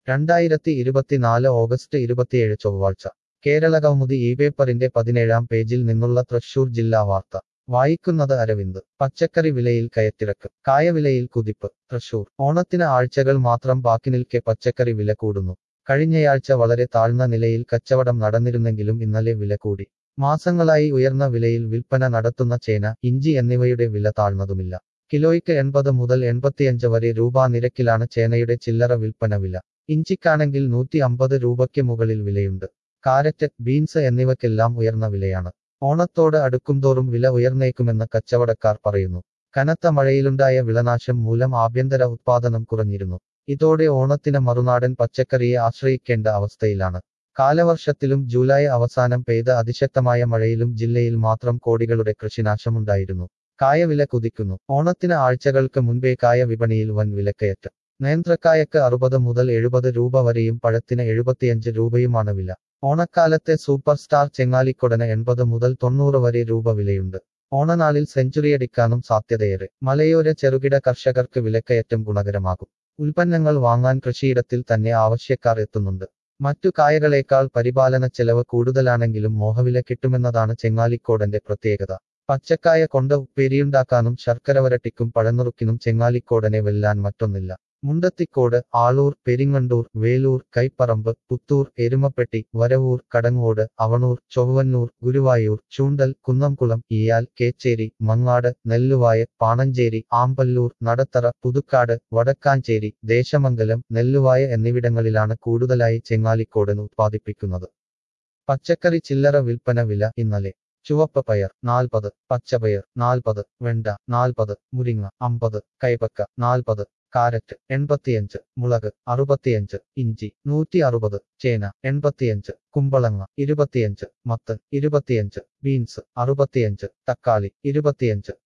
രണ്ടായിരത്തി ഇരുപത്തിനാല് ഓഗസ്റ്റ് ഇരുപത്തിയേഴ് ചൊവ്വാഴ്ച കേരളകൗമുദി ഈ പേപ്പറിന്റെ പതിനേഴാം പേജിൽ നിന്നുള്ള തൃശൂർ ജില്ലാ വാർത്ത വായിക്കുന്നത് അരവിന്ദ് പച്ചക്കറി വിലയിൽ കയറ്റിറക്ക് കായവിലയിൽ കുതിപ്പ് തൃശൂർ ഓണത്തിന് ആഴ്ചകൾ മാത്രം ബാക്കി നിൽക്കെ പച്ചക്കറി വില കൂടുന്നു കഴിഞ്ഞയാഴ്ച വളരെ താഴ്ന്ന നിലയിൽ കച്ചവടം നടന്നിരുന്നെങ്കിലും ഇന്നലെ വില കൂടി മാസങ്ങളായി ഉയർന്ന വിലയിൽ വിൽപ്പന നടത്തുന്ന ചേന ഇഞ്ചി എന്നിവയുടെ വില താഴ്ന്നതുമില്ല കിലോയ്ക്ക് എൺപത് മുതൽ എൺപത്തിയഞ്ച് വരെ രൂപ നിരക്കിലാണ് ചേനയുടെ ചില്ലറ വിൽപ്പന വില ഇഞ്ചിക്കാണെങ്കിൽ നൂറ്റി അമ്പത് രൂപയ്ക്ക് മുകളിൽ വിലയുണ്ട് കാരറ്റ് ബീൻസ് എന്നിവയ്ക്കെല്ലാം ഉയർന്ന വിലയാണ് ഓണത്തോട് അടുക്കുംതോറും വില ഉയർന്നേക്കുമെന്ന് കച്ചവടക്കാർ പറയുന്നു കനത്ത മഴയിലുണ്ടായ വിളനാശം മൂലം ആഭ്യന്തര ഉത്പാദനം കുറഞ്ഞിരുന്നു ഇതോടെ ഓണത്തിന് മറുനാടൻ പച്ചക്കറിയെ ആശ്രയിക്കേണ്ട അവസ്ഥയിലാണ് കാലവർഷത്തിലും ജൂലൈ അവസാനം പെയ്ത അതിശക്തമായ മഴയിലും ജില്ലയിൽ മാത്രം കോടികളുടെ കൃഷിനാശമുണ്ടായിരുന്നു കായവില കുതിക്കുന്നു ഓണത്തിന് ആഴ്ചകൾക്ക് മുൻപേ കായ വിപണിയിൽ വൻ വിലക്കയറ്റം നേന്ത്രക്കായക്ക് അറുപത് മുതൽ എഴുപത് രൂപ വരെയും പഴത്തിന് എഴുപത്തിയഞ്ച് രൂപയുമാണ് വില ഓണക്കാലത്തെ സൂപ്പർ സ്റ്റാർ ചെങ്ങാലിക്കൊടന് എൺപത് മുതൽ തൊണ്ണൂറ് വരെ രൂപ വിലയുണ്ട് ഓണനാളിൽ സെഞ്ചുറിയടിക്കാനും സാധ്യതയേറെ മലയോര ചെറുകിട കർഷകർക്ക് വിലക്കയറ്റം ഗുണകരമാകും ഉൽപ്പന്നങ്ങൾ വാങ്ങാൻ കൃഷിയിടത്തിൽ തന്നെ ആവശ്യക്കാർ എത്തുന്നുണ്ട് മറ്റു കായകളേക്കാൾ പരിപാലന ചെലവ് കൂടുതലാണെങ്കിലും മോഹവില കിട്ടുമെന്നതാണ് ചെങ്ങാലിക്കോടന്റെ പ്രത്യേകത പച്ചക്കായ കൊണ്ട് ഉപ്പേരിയുണ്ടാക്കാനും ശർക്കര വരട്ടിക്കും പഴനുറുക്കിനും ചെങ്ങാലിക്കോടനെ വെല്ലാൻ മറ്റൊന്നില്ല മുണ്ടത്തിക്കോട് ആളൂർ പെരിങ്ങണ്ടൂർ വേലൂർ കൈപ്പറമ്പ് പുത്തൂർ എരുമപ്പെട്ടി വരവൂർ കടങ്ങോട് അവണൂർ ചൊവ്വന്നൂർ ഗുരുവായൂർ ചൂണ്ടൽ കുന്നംകുളം ഇയാൽ കേച്ചേരി മങ്ങാട് നെല്ലുവായ പാണഞ്ചേരി ആമ്പല്ലൂർ നടത്തറ പുതുക്കാട് വടക്കാഞ്ചേരി ദേശമംഗലം നെല്ലുവായ എന്നിവിടങ്ങളിലാണ് കൂടുതലായി ചെങ്ങാലിക്കോടൻ ഉത്പാദിപ്പിക്കുന്നത് പച്ചക്കറി ചില്ലറ വിൽപ്പന വില ഇന്നലെ ചുവപ്പ് പയർ നാൽപ്പത് പച്ചപ്പയർ നാൽപ്പത് വെണ്ട നാൽപ്പത് മുരിങ്ങ അമ്പത് കൈപ്പക്ക നാൽപ്പത് കാരറ്റ് എൺപത്തിയഞ്ച് മുളക് അറുപത്തിയഞ്ച് ഇഞ്ചി നൂറ്റി അറുപത് ചേന എൺപത്തിയഞ്ച് കുമ്പളങ്ങ ഇരുപത്തിയഞ്ച് മത്തൻ ഇരുപത്തിയഞ്ച് ബീൻസ് അറുപത്തിയഞ്ച് തക്കാളി ഇരുപത്തിയഞ്ച്